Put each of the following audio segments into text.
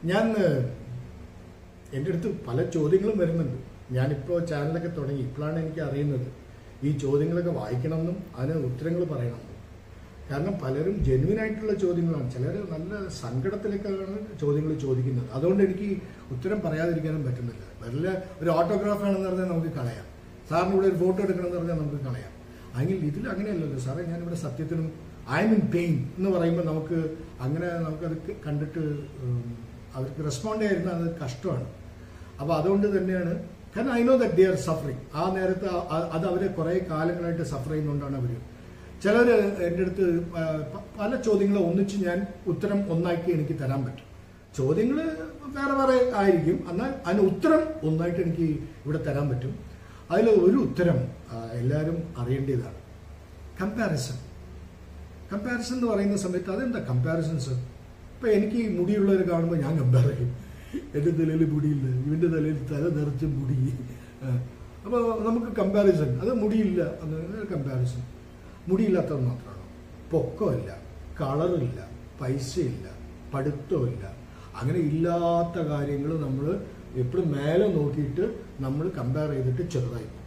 ഞാൻ ഏഹ്, എൻ്റെ അടുത്ത് പല ചോദ്യങ്ങളും വരുന്നുണ്ട് ഞാനിപ്പോൾ ചാനലൊക്കെ തുടങ്ങി ഇപ്പോഴാണ് എനിക്ക് അറിയുന്നത് ഈ ചോദ്യങ്ങളൊക്കെ വായിക്കണമെന്നും അതിന് ഉത്തരങ്ങൾ പറയണമെന്നും കാരണം പലരും ജെന്വിൻ ആയിട്ടുള്ള ചോദ്യങ്ങളാണ് ചിലർ നല്ല സങ്കടത്തിലേക്കാണ് ചോദ്യങ്ങൾ ചോദിക്കുന്നത് അതുകൊണ്ട് എനിക്ക് ഉത്തരം പറയാതിരിക്കാനും പറ്റുന്നില്ല വല്ല ഒരു ഓട്ടോഗ്രാഫ് ആണെന്ന് പറഞ്ഞാൽ നമുക്ക് കളയാം സാറിന് ഇവിടെ ഒരു ഫോട്ടോ എടുക്കണമെന്ന് പറഞ്ഞാൽ നമുക്ക് കളയാം എങ്കിൽ ഇതിൽ അങ്ങനെയല്ലല്ലോ സാറേ ഞാനിവിടെ സത്യത്തിനും ഐ എം ഇൻ പെയിൻ എന്ന് പറയുമ്പോൾ നമുക്ക് അങ്ങനെ നമുക്കത് കണ്ടിട്ട് ഉം, അവർക്ക് റെസ്പോണ്ട് ചെയ്യാതിരുന്നാൽ അത് കഷ്ടമാണ് അപ്പോൾ അതുകൊണ്ട് തന്നെയാണ് കാരണം I know that they are suffering ആ നേരത്ത് ആ- ആ- അത് അവരെ കുറേ കാലങ്ങളായിട്ട് സഫർ ചെയ്യുന്നതുകൊണ്ടാണ് അവർ ചിലർ എൻ്റെ അടുത്ത് ആ, പ- പല ചോദ്യങ്ങളും ഒന്നിച്ച് ഞാൻ ഉത്തരം ഒന്നാക്കി എനിക്ക് തരാൻ പറ്റും ചോദ്യങ്ങൾ വേറെ വേറെ ആയിരിക്കും എന്നാൽ അതിന് ഉത്തരം ഒന്നായിട്ട് എനിക്ക് ഇവിടെ തരാൻ പറ്റും അതിൽ ഒരു ഉത്തരം ആ, എല്ലാവരും അറിയേണ്ടതാണ് കമ്പാരിസൺ കമ്പാരിസൺ എന്ന് പറയുന്ന സമയത്ത് അതെന്താ കമ്പാരിസൺസ് ഇപ്പൊ എനിക്ക് ഈ മുടിയുള്ളവരെ കാണുമ്പോൾ ഞാൻ കമ്പയർ ചെയ്യും എൻ്റെ തലയിൽ മുടിയില്ല ഇവന്റെ തലയിൽ തല നിറച്ച് മുടി അപ്പോൾ നമുക്ക് കമ്പാരിസൺ അത് മുടിയില്ല എന്ന് കമ്പാരിസൺ മുടിയില്ലാത്തത് മാത്രമാണ് പൊക്കമില്ല കളറില്ല പൈസയില്ല പഠിത്തമില്ല അങ്ങനെ ഇല്ലാത്ത കാര്യങ്ങൾ നമ്മൾ എപ്പോഴും മേലെ നോക്കിയിട്ട് നമ്മൾ കമ്പയർ ചെയ്തിട്ട് ചെറുതായി പോകും.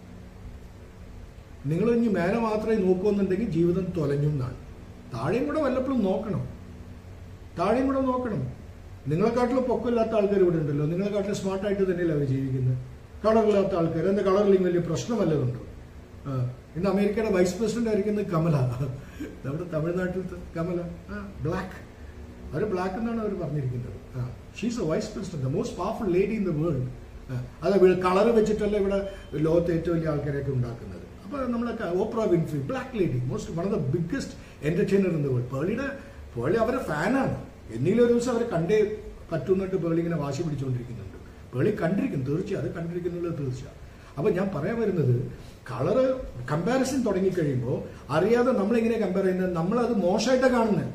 നിങ്ങൾ ഇനി മേലെ മാത്രമേ നോക്കുമെന്നുണ്ടെങ്കിൽ ജീവിതം തൊലഞ്ഞു എന്നാണ് താഴെയും കൂടെ വല്ലപ്പോഴും നോക്കണം താഴെയും കൂടെ നോക്കണം നിങ്ങളെക്കാട്ടിലും പൊക്കമില്ലാത്ത ആൾക്കാർ ഇവിടെ ഉണ്ടല്ലോ നിങ്ങളെക്കാട്ടിലും സ്മാർട്ടായിട്ട് തന്നെയല്ലേ അവർ ജീവിക്കുന്നത് കളറില്ലാത്ത ആൾക്കാർ എന്താ കളറില്ലെങ്കിൽ വലിയ പ്രശ്നം വല്ലതുണ്ടോ ആ, ഇന്ന് അമേരിക്കയുടെ വൈസ് പ്രസിഡന്റ് ആയിരിക്കുന്നത് കമല നമ്മുടെ തമിഴ്നാട്ടിൽ കമല ബ്ലാക്ക് അവർ ബ്ലാക്ക് എന്നാണ് അവർ പറഞ്ഞിരിക്കുന്നത് she's a vice president the most powerful lady in the world അത് കളർ വെച്ചിട്ടല്ല ഇവിടെ ലോകത്തെ ഏറ്റവും വലിയ ആൾക്കാരെയൊക്കെ ഉണ്ടാക്കുന്നത് അപ്പൊ നമ്മളൊക്കെ Oprah Winfrey black lady most one of the biggest entertainer in the world പേളിയുടെ പേളി അവരെ ഫാനാണ് എന്തെങ്കിലും ഒരു ദിവസം അവർ കണ്ടേ പറ്റുന്നിട്ട് പേളി ഇങ്ങനെ വാശി പിടിച്ചുകൊണ്ടിരിക്കുന്നുണ്ട് പേളി കണ്ടിരിക്കും തീർച്ചയായും അത് കണ്ടിരിക്കുന്നുള്ളത് തീർച്ചയാണ് അപ്പൊ ഞാൻ പറയാൻ വരുന്നത് കളറ് കമ്പാരിസൺ തുടങ്ങിക്കഴിയുമ്പോൾ അറിയാതെ നമ്മൾ എങ്ങനെ കമ്പയർ ചെയ്യുന്നത് നമ്മളത് മോശമായിട്ടാണ് കാണുന്നത്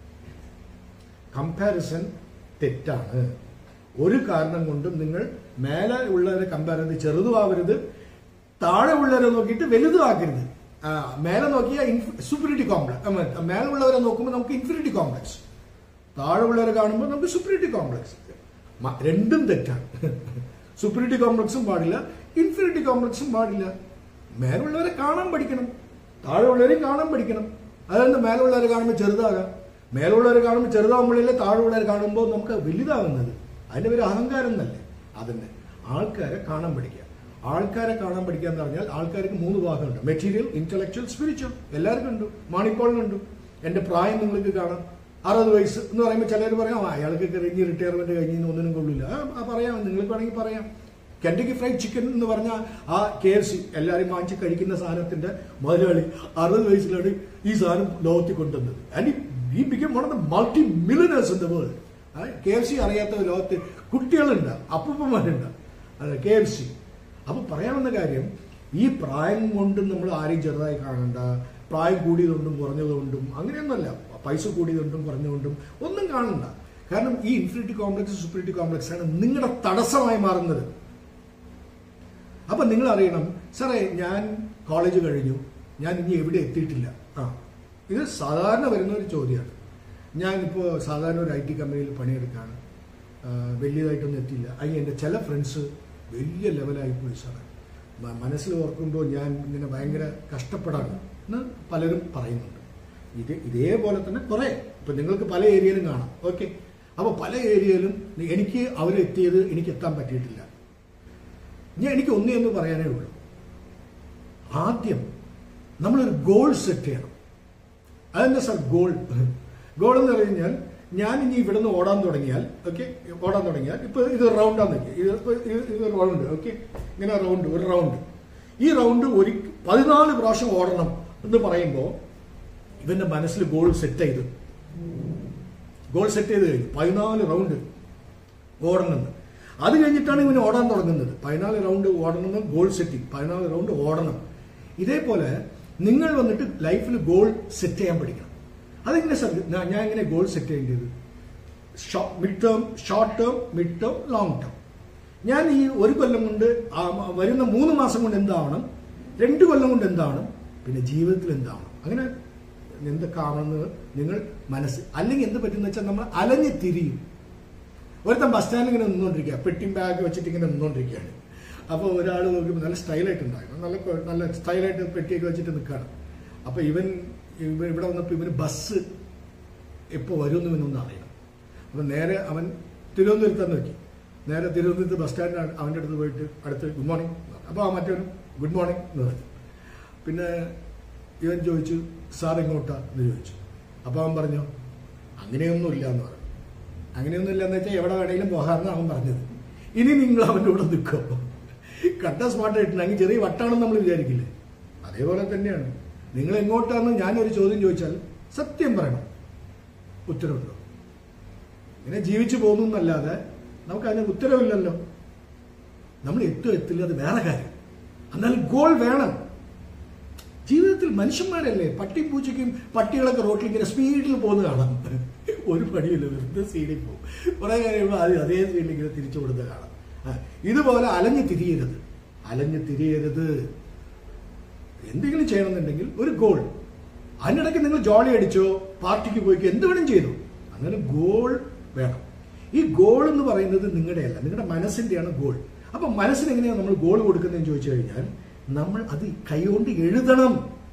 കമ്പാരിസൺ തെറ്റാണ് ഒരു കാരണം കൊണ്ടും നിങ്ങൾ മേലെ ഉള്ളവരെ കമ്പയർ ചെയ്ത് ചെറുതുമാവരുത് താഴെ ഉള്ളവരെ നോക്കിയിട്ട് വലുതുമാക്കരുത് ആ, മേലെ നോക്കിയാൽ സുപ്പീരിറ്റി കോംപ്ലക്സ് മേലെ ഉള്ളവരെ നോക്കുമ്പോൾ നമുക്ക് ഇൻഫിനിറ്റി കോംപ്ലക്സ് താഴെ ഉള്ളവരെ കാണുമ്പോൾ നമുക്ക് സുപ്പീരിറ്റി കോംപ്ലക്സ് രണ്ടും തെറ്റാണ് സുപ്പീരിറ്റി കോംപ്ലക്സും പാടില്ല ഇൻഫിനിറ്റി കോംപ്ലക്സും പാടില്ല മേലുള്ളവരെ കാണാൻ പഠിക്കണം താഴെ ഉള്ളവരെയും കാണാൻ പഠിക്കണം അതെന്താ മേലുള്ളവരെ കാണുമ്പോൾ ചെറുതാകാം മേലുള്ളവരെ കാണുമ്പോൾ ചെറുതാകുമ്പോഴല്ലേ താഴെ ഉള്ളവരെ കാണുമ്പോൾ നമുക്ക് വലുതാകുന്നത് അതിന്റെ പേര് അഹങ്കാരം എന്നല്ലേ അതന്നെ ആൾക്കാരെ കാണാൻ പഠിക്കുക ആൾക്കാരെ കാണാൻ പഠിക്കുക എന്ന് പറഞ്ഞാൽ ആൾക്കാർക്ക് മൂന്ന് ഭാഗമുണ്ട് മെറ്റീരിയൽ ഇന്റലക്ച്വൽ സ്പിരിച്വൽ എല്ലാവർക്കും ഉണ്ട് മാണിക്കോളിനുണ്ട് എന്റെ പ്രായം നിങ്ങൾക്ക് കാണാം അറുപത് വയസ്സ് എന്ന് പറയുമ്പോൾ ചിലർ പറയാം "ആ, അയാൾക്ക് കഴിഞ്ഞ് റിട്ടയർമെന്റ് കഴിഞ്ഞ് ഒന്നിനും കൊള്ളില്ല ആ, ആ, പറയാം നിങ്ങൾക്ക് വേണമെങ്കിൽ പറയാം കെൻഡക്കി ഫ്രൈഡ് ചിക്കൻ എന്ന് പറഞ്ഞാൽ ആ കെ എഫ് സി എല്ലാവരും വാങ്ങിച്ച് കഴിക്കുന്ന സാധനത്തിന്റെ മുതലാളി അറുപത് വയസ്സിലാണ് ഈ സാധനം ലോകത്തിൽ കൊണ്ടുവന്നത് ആൻഡ് ഈ become one of the multi millionaires in the world K F C അറിയാത്ത ലോകത്ത് കുട്ടികളുണ്ട് അപ്പൂപ്പന്മാരുണ്ട് അതെ കെ എഫ് സി അപ്പൊ പറയാവുന്ന കാര്യം ഈ പ്രായം കൊണ്ടും നമ്മൾ ആരെയും ചെറുതായി കാണണ്ട പ്രായം കൂടിയതുകൊണ്ടും കുറഞ്ഞതുകൊണ്ടും അങ്ങനെയൊന്നുമല്ല പൈസ കൂടിയതുകൊണ്ടും കുറഞ്ഞതുകൊണ്ടും ഒന്നും കാണണ്ട കാരണം ഈ ഇൻഫിനിറ്റി കോംപ്ലക്സ് സുപ്പീരിറ്റി കോംപ്ലക്സ് ആണ് നിങ്ങളുടെ തടസ്സമായി മാറുന്നത് അപ്പൊ നിങ്ങൾ അറിയണം സാറേ ഞാൻ കോളേജ് കഴിഞ്ഞു ഞാൻ ഇനി എവിടെ എത്തിയിട്ടില്ല ആ ഇത് സാധാരണ വരുന്ന ഒരു ചോദ്യമാണ് ഞാനിപ്പോൾ സാധാരണ ഒരു ഐ ടി കമ്പനിയിൽ പണിയെടുക്കുകയാണ് ആ, വലിയതായിട്ടൊന്നും എത്തിയില്ല അതിന് എൻ്റെ ചില ഫ്രണ്ട്സ് വലിയ ലെവലായി പോയി സാറേ മ- മനസ്സിൽ ഓർക്കുമ്പോൾ ഞാൻ ഇങ്ങനെ ഭയങ്കര കഷ്ടപ്പെടാണ് എന്ന് പലരും പറയുന്നുണ്ട് ഇത് ഇതേപോലെ തന്നെ കുറേ ഇപ്പം നിങ്ങൾക്ക് പല ഏരിയയിലും കാണാം ഓക്കെ അപ്പോൾ പല ഏരിയയിലും എനിക്ക് അവരെത്തിയത് എനിക്ക് എത്താൻ പറ്റിയിട്ടില്ല ഞാൻ എനിക്ക് ഒന്നേ ഒന്ന് പറയാനേ ഉള്ളൂ ആദ്യം നമ്മളൊരു ഗോൾ സെറ്റ് ചെയ്യണം അതെന്താ സാർ ഗോൾ ഗോൾ എന്ന് പറഞ്ഞു കഴിഞ്ഞാൽ ഞാൻ ഇനി ഇവിടെ നിന്ന് ഓടാൻ തുടങ്ങിയാൽ ഓക്കെ ഓടാൻ തുടങ്ങിയാൽ ഇപ്പൊ ഇത് റൗണ്ടാന്ന് വെക്കുക ഇത് ഇപ്പൊ ഇത് ഇത് റൗണ്ട് ഓക്കെ ഇങ്ങനെ റൗണ്ട് ഒരു റൗണ്ട് ഈ റൗണ്ട് ഒരു പതിനാല് പ്രാവശ്യം ഓടണം എന്ന് പറയുമ്പോൾ ഇവന്റെ മനസ്സിൽ ഗോൾ സെറ്റ് ചെയ്ത് ഗോൾ സെറ്റ് ചെയ്ത് കഴിഞ്ഞു പതിനാല് റൗണ്ട് ഓടണമെന്ന് അത് കഴിഞ്ഞിട്ടാണ് ഇവന് ഓടാൻ തുടങ്ങുന്നത് പതിനാല് റൗണ്ട് ഓടണമെന്ന് ഗോൾ സെറ്റിംഗ് പതിനാല് റൗണ്ട് ഓടണം ഇതേപോലെ നിങ്ങൾ വന്നിട്ട് ലൈഫിൽ ഗോൾ സെറ്റ് ചെയ്യാൻ പഠിക്കണം അതെങ്ങനെ സാർ ഞാൻ ഞാൻ എങ്ങനെ ഗോൾ സെറ്റ് ചെയ്യേണ്ടത് mid term short term mid term long term ഞാൻ ഈ ഒരു കൊല്ലം കൊണ്ട് ആ മ- വരുന്ന മൂന്ന് മാസം കൊണ്ട് എന്താവണം രണ്ട് കൊല്ലം കൊണ്ട് എന്താവണം പിന്നെ ജീവിതത്തിൽ എന്താവണം അങ്ങനെ എന്തൊക്കെ ആവണമെന്ന് നിങ്ങൾ മനസ്സ് അല്ലെങ്കിൽ എന്ത് പറ്റുന്ന വെച്ചാൽ നമ്മൾ അലഞ്ഞ് തിരിയും ഒരുത്തൻ ബസ് സ്റ്റാൻഡിൽ ഇങ്ങനെ നിന്നുകൊണ്ടിരിക്കുക പെട്ടിയും ബാഗ് വെച്ചിട്ട് ഇങ്ങനെ നിന്നുകൊണ്ടിരിക്കുകയാണ് അപ്പോൾ ഒരാൾ നോക്കുമ്പോൾ നല്ല സ്റ്റൈലായിട്ട് ഉണ്ടായിരുന്നു നല്ല കൊ- നല്ല സ്റ്റൈലായിട്ട് പെട്ടിയൊക്കെ വെച്ചിട്ട് നിൽക്കുകയാണ് അപ്പോൾ ഇവൻ ഇവൻ ഇവിടെ വന്നപ്പോൾ ഇവന് ബസ് എപ്പോൾ വരുമെന്ന് ഇവനൊന്ന് അറിയണം അപ്പം നേരെ അവൻ തിരുവനന്തപുരത്ത് നോക്കി നേരെ തിരുവനന്തപുരത്ത് ബസ് സ്റ്റാൻഡിലാണ് അവൻ്റെ അടുത്ത് പോയിട്ട് അടുത്ത് ഗുഡ് മോർണിംഗ് അപ്പോൾ ആ മറ്റവൻ ഗുഡ് മോർണിംഗ് എന്ന് പറഞ്ഞു പിന്നെ ഇവൻ ചോദിച്ചു സാർ എങ്ങോട്ടാ എന്ന് ചോദിച്ചു അപ്പോൾ അവൻ പറഞ്ഞു അങ്ങനെയൊന്നും ഇല്ല എന്ന് പറഞ്ഞു അങ്ങനെയൊന്നും ഇല്ല എന്ന് വെച്ചാൽ എവിടെ വേണമെങ്കിലും പോകാമെന്ന് അവൻ പറഞ്ഞത് ഇനി നിങ്ങൾ അവൻ്റെ കൂടെ നിൽക്കുമോ കട്ട സ്മാർട്ട് ആയിട്ടുണ്ടെങ്കിൽ ചെറിയ വട്ടാണെന്ന് നമ്മൾ വിചാരിക്കില്ലേ അതേപോലെ തന്നെയാണ് നിങ്ങൾ എങ്ങോട്ടാന്ന് ഞാനൊരു ചോദ്യം ചോദിച്ചാൽ സത്യം പറയണം ഉത്തരവുണ്ടോ ഇങ്ങനെ ജീവിച്ചു പോകുന്നു എന്നല്ലാതെ നമുക്ക് അതിന് ഉത്തരവില്ലല്ലോ നമ്മൾ എത്തും എത്തില്ല അത് വേറെ കാര്യം എന്നാൽ ഗോൾ വേണം ജീവിതത്തിൽ മനുഷ്യന്മാരല്ലേ പട്ടി പൂച്ചയ്ക്കും പട്ടികളൊക്കെ റോട്ടിൽ ഇങ്ങനെ സ്പീഡിൽ പോകുന്ന കാണാം ഒരു പണിയില്ല വെറുതെ സ്പീഡിൽ പോകും കുറെ കഴിയുമ്പോൾ അത് അതേ സ്പീഡിൽ ഇങ്ങനെ തിരിച്ചു കൊടുത്ത് കാണാം ആ, ഇതുപോലെ അലഞ്ഞു തിരിയരുത് അലഞ്ഞു തിരിയരുത് എന്തെങ്കിലും ചെയ്യണമെന്നുണ്ടെങ്കിൽ ഒരു ഗോൾ അതിനിടയ്ക്ക് നിങ്ങൾ ജോളി അടിച്ചോ പാർട്ടിക്ക് പോയിക്കോ എന്ത് വേണം ചെയ്തു അങ്ങനെ ഗോൾ വേണം ഈ ഗോൾ എന്ന് പറയുന്നത് നിങ്ങളുടെയല്ല നിങ്ങളുടെ മനസ്സിന്റെയാണ് ഗോൾ അപ്പൊ മനസ്സിന് എങ്ങനെയാണ് നമ്മൾ ഗോൾ കൊടുക്കുന്നതെന്ന് ചോദിച്ചു കഴിഞ്ഞാൽ നമ്മൾ അത് കൈകൊണ്ട് എഴുതണം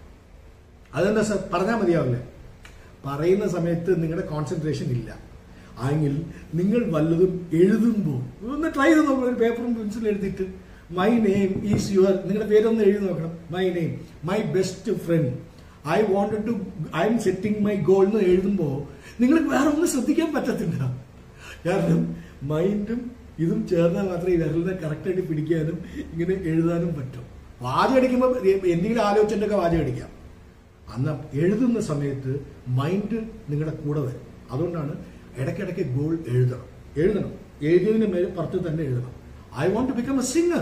അതെന്താ സാർ പറഞ്ഞാൽ മതിയാവില്ലേ പറയുന്ന സമയത്ത് നിങ്ങളുടെ കോൺസെൻട്രേഷൻ ഇല്ല ആണെങ്കിൽ നിങ്ങൾ വല്ലതും എഴുതുമ്പോൾ ഒന്ന് ട്രൈ ചെയ്ത് നോക്കണം ഒരു പേപ്പറും പെൻസിലും എഴുതിയിട്ട് മൈ നെയിം ഈസ് യുവർ നിങ്ങളുടെ പേരൊന്ന് എഴുതി നോക്കണം my name my best friend I wanted to I'm setting my goal എന്ന് എഴുതുമ്പോൾ നിങ്ങൾക്ക് വേറെ ഒന്നും ശ്രദ്ധിക്കാൻ പറ്റത്തില്ല കാരണം മൈൻഡും ഇതും ചേർന്നാൽ മാത്രമേ ഈ വിരലിനെ കറക്റ്റായിട്ട് പിടിക്കാനും ഇങ്ങനെ എഴുതാനും പറ്റും വാചകം അടിക്കുമ്പോൾ എന്തെങ്കിലും ആലോചിച്ചിട്ടൊക്കെ വാചകം അടിക്കാം അന്ന് എഴുതുന്ന സമയത്ത് മൈൻഡ് നിങ്ങളുടെ കൂടെ വരും അതുകൊണ്ടാണ് ഇടയ്ക്കിടയ്ക്ക് ഗോൾ എഴുതണം എഴുതണം എഴുതിയതിന് മേലെ പുറത്ത് തന്നെ എഴുതണം I want to become a singer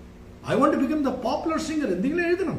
I want to become the popular singer എന്തെങ്കിലും എഴുതണം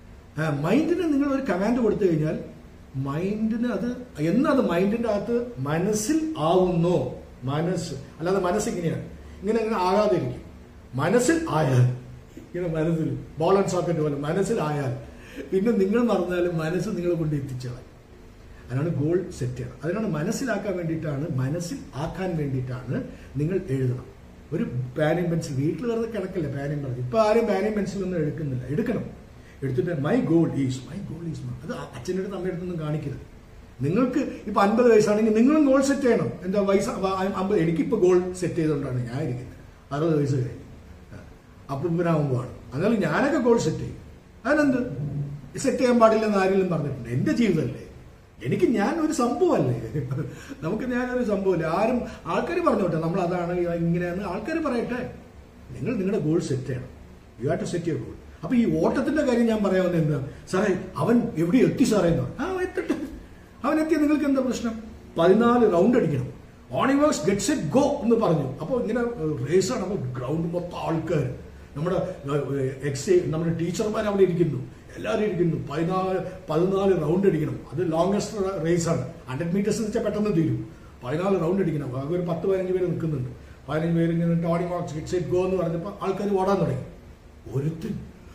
മൈൻഡിന് നിങ്ങൾ ഒരു കമാൻഡ് കൊടുത്തു കഴിഞ്ഞാൽ മൈൻഡിന് അത് എന്നത് മൈൻഡിന്റെ അകത്ത് മനസ്സിൽ ആവുന്നോ മനസ്സ് അല്ലാതെ മനസ്സ് ഇങ്ങനെയാണ് ഇങ്ങനെ ഇങ്ങനെ ആകാതെ ഇരിക്കും മനസ്സിൽ ആയാൽ ഇങ്ങനെ മനസ്സിൽ ബോൾ ആൻഡ് സോക്കറ്റ് പോലെ മനസ്സിൽ ആയാൽ പിന്നെ നിങ്ങൾ മറന്നാലും മനസ്സ് നിങ്ങളെ കൊണ്ട് എത്തിച്ചതാണ് അതിനാണ് ഗോൾ സെറ്റ് ചെയ്യണം അതിനാണ് മനസ്സിലാക്കാൻ വേണ്ടിയിട്ടാണ് മനസ്സിൽ ആക്കാൻ വേണ്ടിയിട്ടാണ് നിങ്ങൾ എഴുതണം ഒരു പാനിയും പെൻസിൽ വീട്ടിൽ വെറുതെ കിടക്കില്ല പാനിയും പെൻസിൽ ഇപ്പൊ ആരും പാനിയും പെൻസിലൊന്നും എടുക്കുന്നില്ല എടുക്കണം എടുത്തിട്ട് my goal is my goal is അത് അച്ഛൻ്റെ അടുത്ത് അമ്മയുടെ അടുത്തൊന്നും കാണിക്കരുത് നിങ്ങൾക്ക് ഇപ്പൊ അൻപത് വയസ്സാണെങ്കിൽ നിങ്ങളും ഗോൾ സെറ്റ് ചെയ്യണം എന്താ വയസ്സ് അമ്പത് എനിക്കിപ്പോ ഗോൾ സെറ്റ് ചെയ്തുകൊണ്ടാണ് ഞാൻ ഇരിക്കുന്നത് അറുപത് വയസ്സ് കഴിഞ്ഞു അപ്പൂപ്പനാവുമ്പോഴാണ് എന്നാലും ഞാനൊക്കെ ഗോൾ സെറ്റ് ചെയ്യും അതിനെന്ത് സെറ്റ് ചെയ്യാൻ പാടില്ലെന്ന് ആരെങ്കിലും പറഞ്ഞിട്ടുണ്ട് എന്റെ ജീവിതമല്ലേ എനിക്ക് ഞാൻ ഒരു സംഭവമല്ലേ നമുക്ക് ഞാനൊരു സംഭവമല്ലേ ആരും ആൾക്കാർ പറഞ്ഞോട്ടെ നമ്മൾ അതാണ് ഇങ്ങനെയാണ് ആൾക്കാർ പറയട്ടെ നിങ്ങൾ നിങ്ങളുടെ ഗോൾ സെറ്റ് ചെയ്യണം you have to set your goal അപ്പൊ ഈ ഓട്ടത്തിന്റെ കാര്യം ഞാൻ പറയാവുന്ന എന്താ സാറേ അവൻ എവിടെ എത്തി സാറേ എന്ന് പറഞ്ഞു. ആ എത്തട്ടെ അവൻ എത്തിയ നിങ്ങൾക്ക് എന്താ പ്രശ്നം പതിനാല് റൗണ്ട് അടിക്കണം ഓണിവേഴ്സ് ഗെറ്റ് സെറ്റ് ഗോ എന്ന് പറഞ്ഞു അപ്പോൾ ഇങ്ങനെ റേസാണ് അപ്പോൾ ഗ്രൗണ്ട് മൊത്തം ആൾക്കാർ നമ്മുടെ എക്സ് നമ്മുടെ ടീച്ചർമാർ അവിടെ ഇരിക്കുന്നു എല്ലാവരും ഇരിക്കുന്നു പതിനാല് പതിനാല് റൗണ്ട് അടിക്കണം അത് ലോങ്സ്റ്റ് റേസ് ആണ് ഹൺഡ്രഡ് മീറ്റേഴ്സ് വെച്ചാൽ പെട്ടെന്ന് തീരും പതിനാല് റൗണ്ട് അടിക്കണം ആകെ ഒരു പത്ത് പതിനഞ്ച് പേര് നിൽക്കുന്നുണ്ട് പതിനഞ്ച് പേര് ഇങ്ങനെ ടോണി മാർക്സ് ഗെറ്റ് സെറ്റ് ഗോ എന്ന് പറഞ്ഞപ്പോൾ ആൾക്കാർ ഓടാൻ തുടങ്ങി ഒരുത്തൻ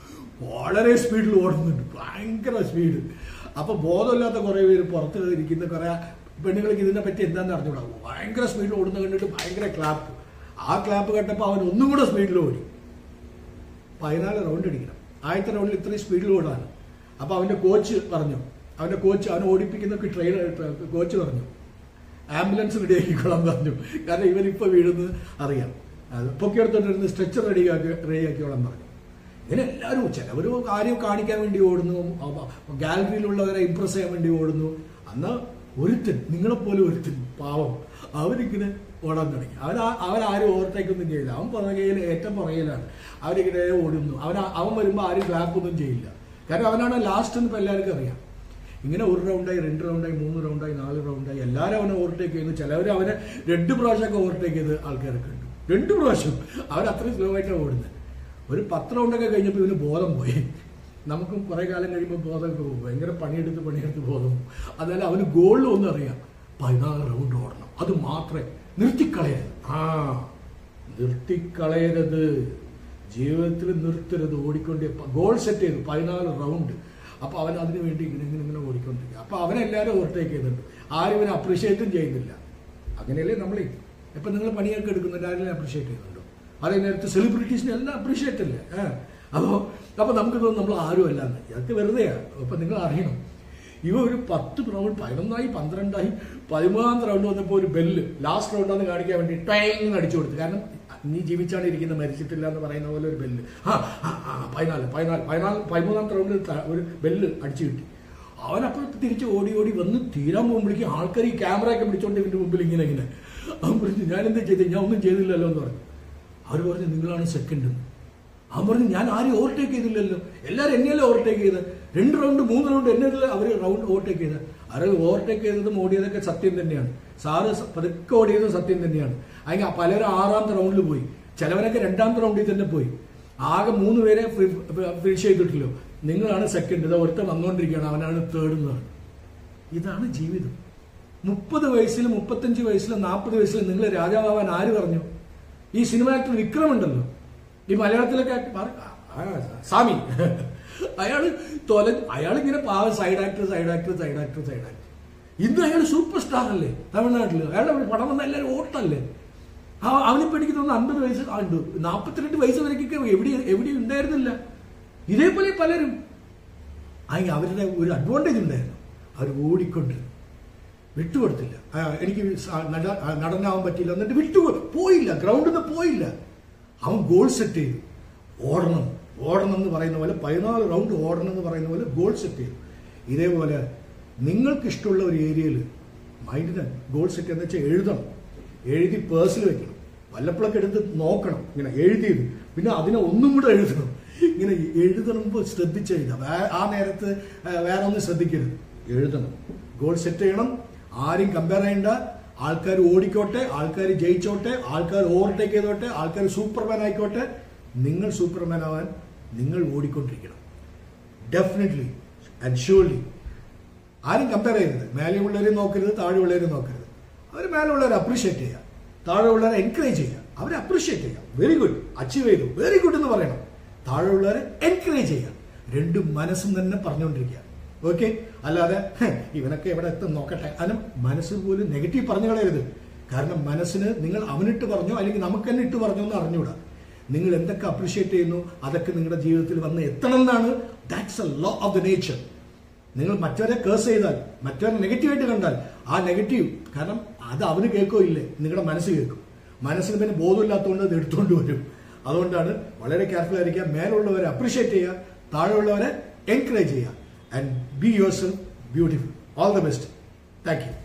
വളരെ സ്പീഡിൽ ഓടുന്നുണ്ട് ഭയങ്കര സ്പീഡ് അപ്പൊ ബോധമില്ലാത്ത കുറെ പേര് പുറത്ത് ഇരിക്കുന്ന കുറെ പെണ്ണുങ്ങൾക്ക് ഇതിനെ പറ്റി എന്താണെന്ന് അറിഞ്ഞൂടാ ഭയങ്കര സ്പീഡിൽ ഓടുന്ന കണ്ടിട്ട് ഭയങ്കര ക്ലാപ്പ് ആ ക്ലാപ്പ് കേട്ടപ്പോൾ അവൻ ഒന്നും കൂടെ സ്പീഡിൽ ഓടി പതിനാല് റൗണ്ട് അടിക്കണം ആദ്യത്തെ റൗണ്ടിൽ ഇത്രയും സ്പീഡിൽ ഓടാൻ അപ്പൊ അവന്റെ കോച്ച് പറഞ്ഞു അവന്റെ കോച്ച് അവനെ ഓടിപ്പിക്കുന്ന ട്രെയിനർ കോച്ച് പറഞ്ഞു ആംബുലൻസ് റെഡിയാക്കിക്കോളാൻ പറഞ്ഞു കാരണം ഇവൻ ഇപ്പൊ വീഴുന്നത് അറിയാം അത് പൊക്കിയെടുത്തോണ്ടിരുന്ന് സ്ട്രെച്ചർ റെഡിയാക്കി റെഡിയാക്കിക്കോളാൻ പറഞ്ഞു ഇങ്ങനെ എല്ലാവരും ചിലവർ കാര്യം കാണിക്കാൻ വേണ്ടി ഓടുന്നു ഗാലറിയിലുള്ളവരെ ഇമ്പ്രസ് ചെയ്യാൻ വേണ്ടി ഓടുന്നു അന്ന് ഒരുത്തൻ നിങ്ങളെപ്പോലെ ഒരുത്തൻ പാവം അവരിങ്ങനെ ഓടാൻ തുടങ്ങി അവൻ അവൻ ആരും ഓവർടേക്ക് ഒന്നും ചെയ്യില്ല അവൻ പുറകയിൽ ഏറ്റവും പുറകിലാണ് അവരിങ്ങനെ ഓടുന്നു അവൻ അവൻ വരുമ്പോൾ ആരും ക്ലാപ്പ് ഒന്നും ചെയ്യില്ല കാരണം അവനാണ് ലാസ്റ്റ് എന്ന് ഇപ്പൊ എല്ലാവർക്കും അറിയാം ഇങ്ങനെ ഒരു റൗണ്ടായി രണ്ട് റൗണ്ടായി മൂന്ന് റൗണ്ടായി നാല് റൗണ്ടായി എല്ലാവരും അവനെ ഓവർടേക്ക് ചെയ്യുന്നു ചിലവർ അവനെ രണ്ട് പ്രാവശ്യമൊക്കെ ഓവർടേക്ക് ചെയ്ത് ആൾക്കാരൊക്കെ ഉണ്ട് രണ്ട് പ്രാവശ്യം അവൻ അത്രയും സ്ലോ ആയിട്ടാണ് ഓടുന്നത് ഒരു പത്ത് റൗണ്ടൊക്കെ കഴിഞ്ഞപ്പോൾ ഇവന് ബോധം പോയി നമുക്കും കുറെ കാലം കഴിയുമ്പോൾ ബോധമൊക്കെ പോകും ഭയങ്കര പണിയെടുത്ത് പണിയെടുത്ത് ബോധം പോകും അതായത് അവന് ഗോളിൽ ഒന്നും അറിയാം പതിനാല് റൗണ്ട് ഓടണം അത് മാത്രമേ നിർത്തിക്കളയരുത് ആ നിർത്തിക്കളയരുത് ജീവിതത്തിൽ നിർത്തരുത് ഓടിക്കൊണ്ടേ ഗോൾ സെറ്റ് ചെയ്തു പതിനാല് റൗണ്ട് അപ്പൊ അവൻ അതിനു വേണ്ടി ഇങ്ങനെ ഇങ്ങനെ ഇങ്ങനെ ഓടിക്കൊണ്ടിരിക്കുക അപ്പൊ അവനെല്ലാവരും ഓവർടേക്ക് ചെയ്യുന്നുണ്ട് ആരും ഇവനെ അപ്രീഷിയേറ്റും ചെയ്യുന്നില്ല അങ്ങനെയല്ലേ നമ്മൾ ഇപ്പൊ നിങ്ങൾ പണിയൊക്കെ എടുക്കുന്നുണ്ട് ആരെങ്കിലും അപ്രീഷിയേറ്റ് ചെയ്യുന്നുണ്ടോ അതേ നേരത്തെ സെലിബ്രിറ്റീസിനെ എല്ലാം അപ്രീഷിയേറ്റ് അല്ലേ ഏഹ് അപ്പോൾ അപ്പോൾ നമുക്ക് തോന്നും നമ്മൾ ആരും അല്ലാന്ന് ഇതൊക്കെ വെറുതെയാണ് അപ്പം നിങ്ങൾ അറിയണം ഇവ ഒരു പത്ത് റൗണ്ട് പതിനൊന്നായി പന്ത്രണ്ടായി പതിമൂന്നാം റൗണ്ട് വന്നപ്പോൾ ഒരു ബെല്ല് ലാസ്റ്റ് റൗണ്ട് എന്ന് കാണിക്കാൻ വേണ്ടി ട്വൈങ് അടിച്ചു കൊടുത്തു കാരണം നീ ജീവിച്ചാണ് ഇരിക്കുന്നത് മരിച്ചിട്ടില്ല എന്ന് പറയുന്ന പോലെ ഒരു ബെല്ല് ആ ആ, ആ, പതിനാല് പതിനാല് പതിനാല് പതിമൂന്നാം റൗണ്ടിൽ ത- ഒരു ബെല്ല് അടിച്ചു കിട്ടി അവനപ്പോൾ തിരിച്ച് ഓടി ഓടി വന്ന് തീരാൻ പോകുമ്പോഴേക്കും ആൾക്കാർ ഈ ക്യാമറ ഒക്കെ പിടിച്ചോണ്ട് ഇവന്റെ മുമ്പിൽ ഇങ്ങനെ ഇങ്ങനെ അവൻ പറഞ്ഞു ഞാൻ എന്താ ചെയ്തത് ഞാൻ ഒന്നും ചെയ്തില്ലല്ലോ എന്ന് പറഞ്ഞു അവർ പറഞ്ഞു നിങ്ങളാണ് സെക്കൻഡ് അവൻ പറഞ്ഞു ഞാൻ ആരും ഓവർടേക്ക് ചെയ്തില്ലല്ലോ എല്ലാവരും എന്നെയല്ലേ ഓവർടേക്ക് ചെയ്ത് രണ്ട് റൗണ്ട് മൂന്ന് റൗണ്ട് എന്നെയല്ലേ അവർ റൗണ്ട് ഓവർടേക്ക് ചെയ്ത് അവർ ഓവർടേക്ക് ചെയ്തതും ഓടിയതൊക്കെ സത്യം തന്നെയാണ് സാറ് സ- പതുക്കെ ഓടിയതും സത്യം തന്നെയാണ് അതിന് പലരും ആറാമത്തെ റൗണ്ടിൽ പോയി ചിലവരൊക്കെ രണ്ടാമത്തെ റൗണ്ടിൽ തന്നെ പോയി ആകെ മൂന്ന് പേരെ ഫിനിഷ് ചെയ്തിട്ടില്ലോ നിങ്ങളാണ് സെക്കൻഡ് ഇത് ഒരുത്തൻ വന്നുകൊണ്ടിരിക്കുകയാണ് അവനാണ് തേർഡ് എന്ന് പറഞ്ഞു ഇതാണ് ജീവിതം മുപ്പത് വയസ്സിൽ മുപ്പത്തഞ്ച് വയസ്സിൽ നാൽപ്പത് വയസ്സിൽ നിങ്ങൾ രാജാവാൻ ആര് പറഞ്ഞു ഈ സിനിമ ആക്ടർ വിക്രം ഉണ്ടല്ലോ ഈ മലയാളത്തിലൊക്കെ act- പറ- ആ, സാമി അയാള് തൊല അയാൾ ഇങ്ങനെ പാവ side actor side actor side actor side actor ഇന്ന് അയാൾ സൂപ്പർ സ്റ്റാർ അല്ലേ തമിഴ്നാട്ടിൽ അയാളുടെ പടം വന്ന എല്ലാവരും ഓട്ടല്ലേ ആ അവനിപ്പോ എനിക്ക് തോന്നുന്നു അൻപത് വയസ്സ് ആ, ഉണ്ട് നാൽപ്പത്തിരണ്ട് വയസ്സ് വരയ്ക്കൊക്കെ എവിടെ എവിടെ ഉണ്ടായിരുന്നില്ല ഇതേപോലെ പലരും അതിന് അവരുടെ ഒരു അഡ്വാൻറ്റേജ് ഉണ്ടായിരുന്നു അവർ ഓടിക്കൊണ്ടിരുന്നു വിട്ടുകൊടുത്തില്ല ആ, എനിക്ക് സ- നട- ആ, നടനാവാൻ പറ്റിയില്ല എന്നിട്ട് വിട്ടു പോയില്ല ഗ്രൗണ്ടിൽ നിന്ന് പോയില്ല അവൻ ഗോൾ സെറ്റ് ചെയ്തു ഓടണം ഓടണം എന്ന് പറയുന്ന പോലെ പതിനാല് റൗണ്ട് ഓടണം എന്ന് പറയുന്ന പോലെ ഗോൾ സെറ്റ് ചെയ്തു ഇതേപോലെ നിങ്ങൾക്ക് ഇഷ്ടമുള്ള ഒരു ഏരിയയിൽ മൈൻഡിന് ഗോൾ സെറ്റ് എന്ന് വെച്ചാൽ എഴുതണം എഴുതി പേഴ്സിൽ വെക്കണം വല്ലപ്പോഴൊക്കെ എടുത്ത് നോക്കണം ഇങ്ങനെ എഴുതിയത് പിന്നെ അതിനെ ഒന്നും കൂടെ എഴുതണം ഇങ്ങനെ എഴുതണമ്പോൾ ശ്രദ്ധിച്ച് എഴുതാം വേ- ആ നേരത്ത് ആ, വേറെ ഒന്നും ശ്രദ്ധിക്കരുത് എഴുതണം ഗോൾ സെറ്റ് ചെയ്യണം ആരും കമ്പയർ ചെയ്യണ്ട ആൾക്കാർ ഓടിക്കോട്ടെ ആൾക്കാർ ജയിച്ചോട്ടെ ആൾക്കാർ ഓവർടേക്ക് ചെയ്തോട്ടെ ആൾക്കാർ സൂപ്പർമാൻ ആയിക്കോട്ടെ നിങ്ങൾ സൂപ്പർമാൻ ആവാൻ നിങ്ങൾ ഓടിക്കൊണ്ടിരിക്കണം ഡെഫിനറ്റ്ലി ആൻഡ് ഷുവർലി ആരും കമ്പയർ ചെയ്യരുത് മേലെയുള്ളവരെ നോക്കരുത് താഴെയുള്ളവരെ നോക്കരുത് അവർ മേലെയുള്ളവരെ അപ്രീഷിയേറ്റ് ചെയ്യുക താഴെയുള്ളവരെ എൻകറേജ് ചെയ്യുക അവരെ അപ്രീഷിയേറ്റ് ചെയ്യുക വെരി ഗുഡ് അച്ചീവ് ചെയ്തു വെരി ഗുഡ് എന്ന് പറയണം താഴെയുള്ളവരെ എൻകറേജ് ചെയ്യുക രണ്ടും മനസ്സും തന്നെ പറഞ്ഞുകൊണ്ടിരിക്കുക ഓക്കെ അല്ലാതെ "ഹ്, ഇവനൊക്കെ എവിടെ എത്തും നോക്കട്ടെ അതിനും മനസ്സ് പോലും നെഗറ്റീവ് പറഞ്ഞു കളയരുത് കാരണം മനസ്സിന് നിങ്ങൾ അവനിട്ട് പറഞ്ഞോ അല്ലെങ്കിൽ നമുക്ക് തന്നെ ഇട്ട് പറഞ്ഞോ എന്ന് അറിഞ്ഞൂടാ നിങ്ങൾ എന്തൊക്കെ അപ്രീഷിയേറ്റ് ചെയ്യുന്നു അതൊക്കെ നിങ്ങളുടെ ജീവിതത്തിൽ വന്ന് എത്തണം എന്നാണ് that's a law of the nature നിങ്ങൾ മറ്റവരെ കേസ് ചെയ്താൽ മറ്റവരെ നെഗറ്റീവായിട്ട് കണ്ടാൽ ആ നെഗറ്റീവ് കാരണം അത് അവന് കേൾക്കോ ഇല്ലേ നിങ്ങളുടെ മനസ്സ് കേൾക്കും മനസ്സിന് പിന്നെ ബോധമില്ലാത്തതുകൊണ്ട് അത് എടുത്തുകൊണ്ട് വരും അതുകൊണ്ടാണ് വളരെ കെയർഫുൾ ആയിരിക്കുക മേലുള്ളവരെ അപ്രീഷിയേറ്റ് ചെയ്യുക താഴെയുള്ളവരെ എൻകറേജ് ചെയ്യുക and be yourself beautiful all the best thank U